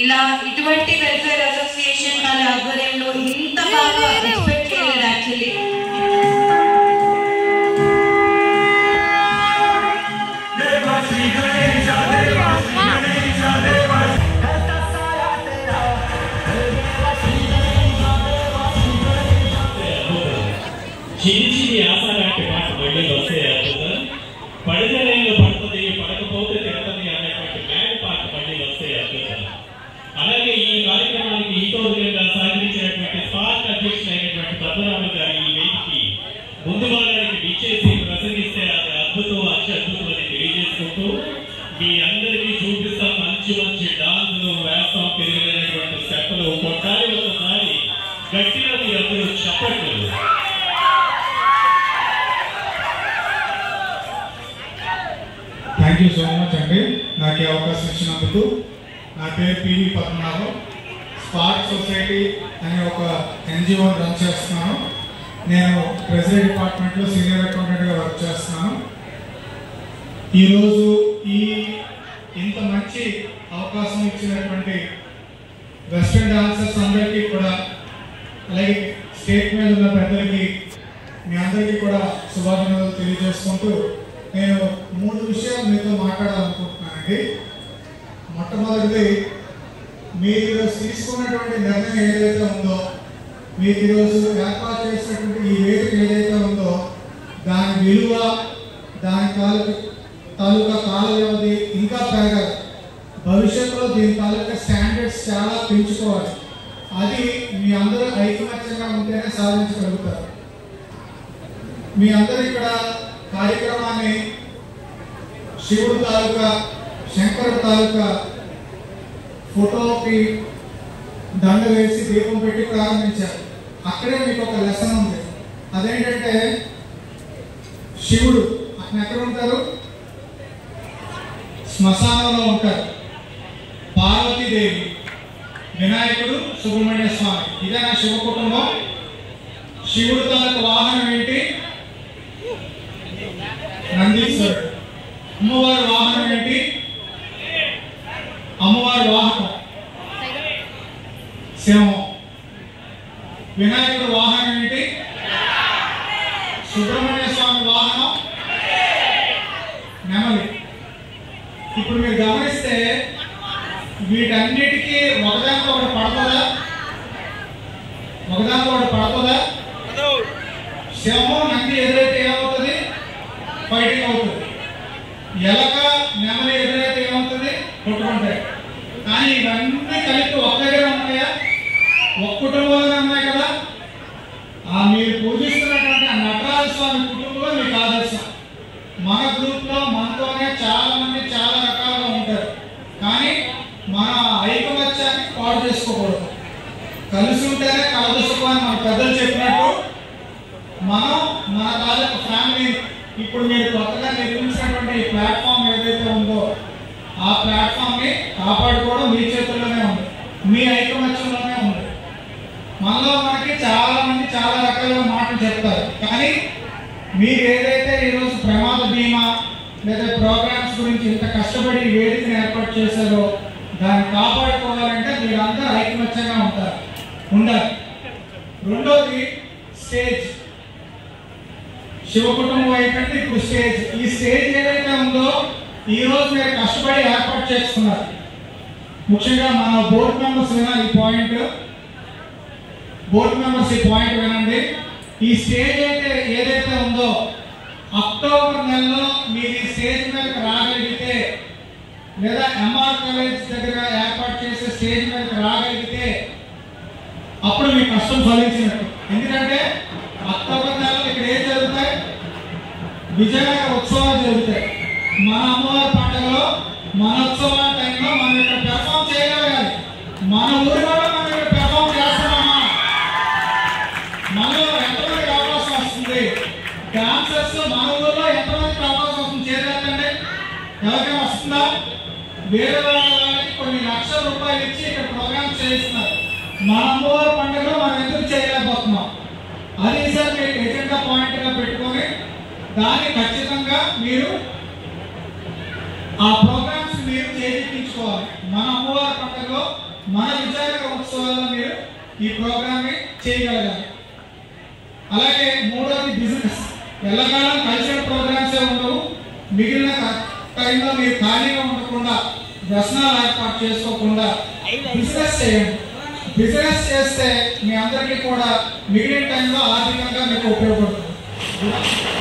ఇలా ఇటువంటి welfare association వాళ్ళ ఆధ్వర్యంలో ఇంత బాగా ఎక్స్పెక్ట్ చేయలేదు యాక్చువల్లీ చిన్ని చిన్ని ఆశ లాంటి మాట మళ్ళీ వస్తే అద్భుతం పడితే నేను పడుతుంది పడకపోతే తిడుతుంది అనేటువంటి మ్యాడ్ పాట మళ్ళీ వస్తే అద్భుతం అలాగే ఈ కార్యక్రమానికి ఈతో విధంగా సహకరించినటువంటి స్పార్క్ అధ్యక్షులు అయినటువంటి పద్మనాభ గారి ఈ వేదికి ముందు భాగానికి విచ్చేసి ప్రసంగిస్తే అది అద్భుతం అత్యద్భుతం అని తెలియజేసుకుంటూ మీ అందరికీ చూపిస్తాం మంచి మంచి డాన్సులు వేస్తాం పెరిగినటువంటి స్టెప్పులు కొట్టాలి ఒకసారి గట్టిగా మీరందరూ చెప్పట్లు థ్యాంక్ యూ సో మచ్ అండి నాకు ఈ అవకాశం ఇచ్చినందుకు నా పేరు పివి పద్మనాభం స్పార్క్ సొసైటీ అనే ఒక ఎన్జిఓ రన్ చేస్తున్నాను నేను ట్రెజరీ డిపార్ట్మెంట్లో సీనియర్ అకౌంటెంట్గా వర్క్ చేస్తున్నాను ఈరోజు ఈ ఇంత మంచి అవకాశం ఇచ్చినటువంటి వెస్ట్రన్ డాన్సర్స్ అందరికీ కూడా అలాగే స్టేట్ మీద ఉన్న పెద్దలకి మీ అందరికీ కూడా శుభాభినందనలు తెలియజేసుకుంటూ నేను మూడు విషయాలు మీతో మాట్లాడాలనుకుంటున్నానండి మొట్టమొదటిది మీరు ఈరోజు తీసుకున్నటువంటి నిర్ణయం ఏదైతే ఉందో మీకు ఈరోజు ఏర్పాటు చేసినటువంటి ఈ వేదిక ఏదైతే ఉందో దాని విలువ దాని తాలూకు తాలూకా కాల వ్యవధి ఇంకా పెరగాలి భవిష్యత్తులో దీని తాలూకా స్టాండర్డ్స్ చాలా పెంచుకోవాలి అది మీ అందరూ ఐకమత్యంగా ఉంటేనే సాధించగలుగుతారు మీ అందరూ ఇక్కడ కార్యక్రమాన్ని శివుడు తాలూకా శంకరుడు తాలూకా ఫోటోకి దండ వేసి దీపం పెట్టి ప్రారంభించారు అక్కడే మీకు ఒక లెసన్ ఉంది అదేంటంటే శివుడు అతను ఎక్కడ ఉంటారు శ్మశానంలో ఉంటారు పార్వతీదేవి వినాయకుడు సుబ్రహ్మణ్య స్వామి ఇదే నా శివ కుటుంబం శివుడు తాలూకు వాహనం ఏంటి నందీశ్వరుడు అమ్మవారి వాహనం ఏంటి అమ్మవారి వాహనం సింహం వినాయకుడు వాహనం ఏంటి సుబ్రహ్మణ్య స్వామి వాహనం నెమలి ఇప్పుడు మీరు గమనిస్తే వీటన్నిటికీ ఒకదాంతో ఒకటి పడుతుందా ఒకదాంతో ఒకటి పడుతుందా సింహం నంది ఎదురైతే ఏమవుతుంది ఫైటింగ్ అవుతుంది ఎలక నెమలి ఎదురైతే ఏమవుతుంది కొట్టుకుంటాయి కానీ ఇవన్నీ కలిపి ఒక్క దగ్గర ఉన్నాయా ఒక్క కుటుంబంలోనే ఉన్నాయి కదా ఆ మీరు పూజిస్తున్నటువంటి ఆ నటరాజ స్వామి కుటుంబంలో మీకు ఆదర్శం మన గ్రూప్ లో మనతోనే చాలా మంది చాలా రకాలుగా ఉంటారు కానీ మన ఐకమత్యాన్ని పాడు చేసుకోకూడదు కలిసి ఉంటేనే కలదసుకు అని మన పెద్దలు చెప్పినట్టు మనం మన తాలూకు ఫ్యామిలీ ఇప్పుడు మీరు కొత్తగా నిర్మించినటువంటి ఈ ప్లాట్ఫామ్ ఏదైతే ఉందో ఆ ప్లాట్ఫామ్ ని కాపాడుకోవడం మీ చేతుల్లోనే ఉంది మీ ఐకమత్యంలోనే ఉంది మనలో మనకి చాలా మంది చాలా రకాల మాటలు చెప్తారు కానీ మీరు ఏదైతే ఈరోజు ప్రమాద బీమా లేదా ప్రోగ్రామ్స్ గురించి ఇంత కష్టపడి ఈ వేదికను ఏర్పాటు చేశారో దాన్ని కాపాడుకోవాలంటే మీరందరూ ఐకమత్యంగా ఉంటారు ఉండాలి రెండోది స్టేజ్ శివ కుటుంబం అయిపోయింది ఇప్పుడు స్టేజ్ ఈ స్టేజ్ ఏదైతే ఉందో ఈ రోజు మీరు కష్టపడి ఏర్పాటు చేసుకున్నారు ముఖ్యంగా మన బోర్డు మెంబర్స్ వినాలి ఈ పాయింట్ బోర్డు మెంబర్స్ ఈ పాయింట్ వినండి ఈ స్టేజ్ అయితే ఏదైతే ఉందో అక్టోబర్ నెలలో మీరు ఈ స్టేజ్ మీదకి రాగలిగితే లేదా ఎంఆర్ కాలేజ్ దగ్గర ఏర్పాటు చేసే స్టేజ్ మీదకి రాగలిగితే అప్పుడు మీ కష్టం ఫలించినట్టు ఎందుకంటే అక్టోబర్ నెలలో ఇక్కడ ఏం జరుగుతాయి విజయనగర ఉత్సవాలు జరుగుతాయి మన అమ్మవారి పండుగలో మన ఉత్సవాల టైంలో మనం ఇక్కడ పెర్ఫామ్ చేయగలగాలి మన ఊరిలో మనం ఇక్కడ పెర్ఫామ్ చేస్తున్నామా మనలో ఎంతమందికి అవకాశం వస్తుంది డాన్సర్స్ మన ఊర్లో ఎంతమందికి అవకాశం వస్తుంది చేయాలంటే ఎవరికైనా వస్తుందా వేరే వాళ్ళకి కొన్ని లక్షల రూపాయలు ఇచ్చి ఇక్కడ ప్రోగ్రామ్స్ చేయిస్తున్నారు మన అమ్మవారి పండుగలో మనం ఎందుకు చేయలేకపోతున్నాం అది సార్ మీరు ఎజెండా పాయింట్ గా పెట్టుకొని దాన్ని ఖచ్చితంగా మీరు ఆ ప్రోగ్రామ్స్ మీరు చేయించుకోవాలి మన అమ్మవారి పండుగలో మన విచారక ఉత్సవాల్లో మీరు ఈ ప్రోగ్రామ్ని చేయగలగాలి అలాగే మూడోది బిజినెస్ ఎల్లకాలం కల్చరల్ ప్రోగ్రామ్సే ఉండవు మిగిలిన క- టైంలో మీరు ఖాళీగా ఉండకుండా వ్యసనాలు ఏర్పాటు చేసుకోకుండా బిజినెస్ చేయండి బిజినెస్ చేస్తే మీ అందరికీ కూడా మిగిలిన టైంలో ఆర్థికంగా మీకు ఉపయోగపడుతుంది